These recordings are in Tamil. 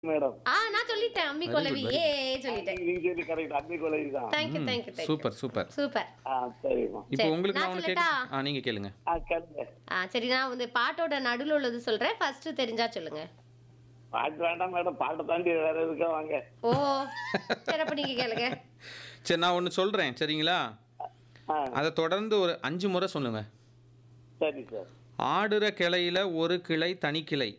மேடம் ஆ நான் சொல்லிட்டேன் அம்மி Very குலவி good, ஏ சொல்லிட்டேன் நீங்க சொல்லி கரெக்ட் அம்மி கொலை தான் thank you thank you thank you super super super ஆ சரிம்மா இப்போ சரி, உங்களுக்கு நான் நான் ஒன்று கேட்க சொல்லட்டா? ஆ நீங்க கேளுங்க ஆ கேளுங்க ஆ சரி நான் வந்து பாட்டோட நடுவில் உள்ளது சொல்றேன் ஃபர்ஸ்ட் தெரிஞ்சா சொல்லுங்க பாட்டு வேண்டாம் மேடம் பாட்டை தாண்டி வேற எதுக்கா வாங்க ஓ சரி அப்ப நீங்க கேளுங்க சரி நான் ஒன்று சொல்றேன் சரிங்களா ஆ அதை தொடர்ந்து ஒரு அஞ்சு முறை சொல்லுங்க சரி சார் ஆடுற கிளையில ஒரு கிளை தனி கிளை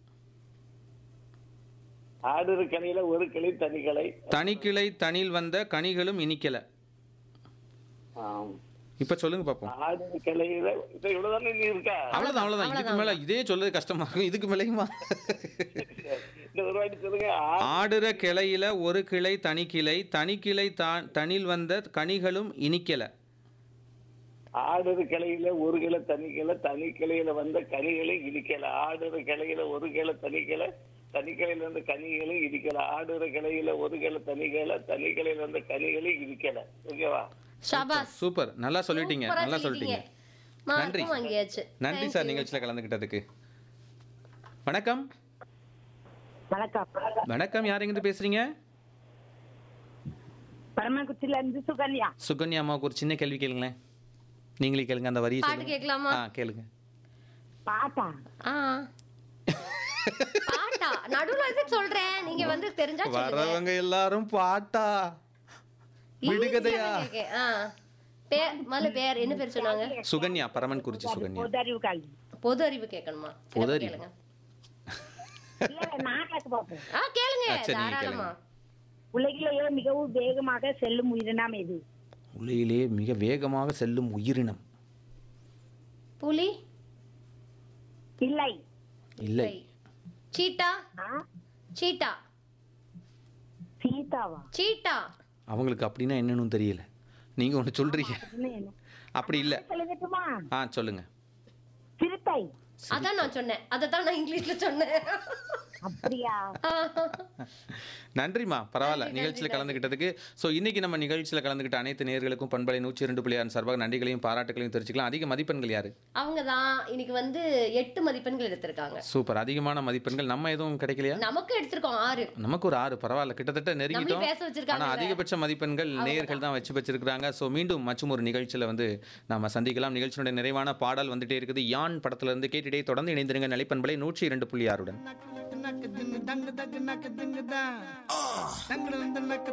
ஆடுற கிளையில ஒரு கிளை தனி கிளை தனி கிளை தனில் வந்த கனிகளும் இனிக்கல ஆம். இப்போ சொல்லுங்க பார்ப்போம் ஆடுற கிளையில இது இவ்வளவுதானே நீ இருக்கா அவ்வளோதான் அவ்வளோதான் இதுக்கு மேலே இதே சொல்றது கஷ்டமா இருக்கும் இதுக்கு மேலேயுமா இந்த ஒரு வாட்டி சொல்லுங்க ஆ- ஆடுற கிளையில ஒரு கிளை தனி கிளை தனி கிளை தான் தனில் வந்த கனிகளும் இனிக்கல ஆடுற கிளையில ஒரு கிளை தனி கிளை தனி கிளையில வந்த கனிகளை இடிக்கல ஆடுற கிளையில ஒரு கிளை தனி கிளை தனி கிளையில வந்த கனிகளை இடிக்கல ஆடுற கிளையில ஒரு கிளை தனி கிளை தனி கிளையில வந்த கனிகளை இடிக்கல ஓகேவா ஷாபாஸ் சூப்பர் நல்லா சொல்லிட்டீங்க சூப்பரா நல்லா சொல்லிட்டீங்க. சொல்லிட்டீங்க நன்றி மார்க்கும் வாங்கியாச்சு நன்றி சார் நிகழ்ச்சியில் கலந்துக்கிட்டதுக்கு வணக்கம் வணக்கம் வணக்கம் யார் எங்கிருந்து பேசுறீங்க பரமக்குச்சில இருந்து சுகன்யா சுகன்யா அம்மாவுக்கு ஒரு சின்ன கேள்வி கேளுங்களேன் நீங்களே கேளுங்க அந்த வரியை பாட்டு சொல்லுங்க கேட்கலாமா ஆ கேளுங்க பாட்டா ஆ பாட்டா நடுவுல எது சொல்றேன் நீங்க வந்து தெரிஞ்சா சொல்லுங்க வரவங்க எல்லாரும் பாட்டா விடுகதையா ஈஸியா கேக்க. ஆ பேர் முதல்ல பேர் என்ன பேர் சொன்னாங்க சுகன்யா பரமன் குறிச்சி சுகன்யா பொதறிவு கல்வி பொது அறிவு கேட்கணுமா சரி, பொது அப்ப அறிவு. கேளுங்க இல்ல இல்ல, நான் கேட்க பார்ப்போம் ஆ கேளுங்க ஆ, சரி, நீங்க தாராளமா உலகிலேயே மிகவும் வேகமாக செல்லும் உயிரினம் எது உலகிலே மிக வேகமாக செல்லும் உயிரினம் புலி இல்லை இல்லை சீட்டா ஆ? சீட்டா சீதாவா சீட்டா அவங்களுக்கு அப்படின்னா என்னன்னு தெரியல நீங்க ஒன்று சொல்றீங்க இன்னும் என்ன? அப்படி இல்லை சொல்லட்டுமா ஆ சொல்லுங்க சிறுத்தை அதான் நான் சொன்னேன் அதை தான் நான் இங்கிலீஷ்ல சொன்னேன் அப்படியா நன்றிம்மா பரவாயில்ல நிகழ்ச்சியில் கலந்துக்கிட்டதுக்கு ஸோ இன்னைக்கு நம்ம நிகழ்ச்சியில் கலந்துக்கிட்ட அனைத்து நேர்களுக்கும் பண்பலை நூற்றி ரெண்டு புள்ளியார் சார்பாக நன்றிகளையும் பாராட்டுகளையும் தெரிஞ்சுக்கலாம் அதிக மதிப்பெண்கள் யாரு அவங்க தான் இன்னைக்கு வந்து எட்டு மதிப்பெண்கள் எடுத்திருக்காங்க சூப்பர் அதிகமான மதிப்பெண்கள் நம்ம எதுவும் கிடைக்கலையா நமக்கு எடுத்திருக்கோம் ஆறு நமக்கு ஒரு ஆறு பரவாயில்ல கிட்டத்தட்ட நெருங்கிட்டோம் நம்மளையும் பேச வச்சிருக்காங்க ஆனால் அதிகபட்ச மதிப்பெண்கள் நேயர்கள் தான் வச்சு வச்சிருக்காங்க ஸோ மீண்டும் மற்றும் ஒரு நிகழ்ச்சியில் வந்து நாம சந்திக்கலாம் நிகழ்ச்சியினுடைய நிறைவான பாடல் வந்துட்டே இருக்குது யான் படத்துல இருந்து கேட்டுட்டே தொடர்ந்து இணைந்திருங்க நிலைப்பண்பலை நூற்றி இரண்டு புள்ளி ஆறுடன் நக்கு நக்கு திங்கு தங்கு தங்கு நக்கு திங்கு தான் தங்கு வந்து நக்கு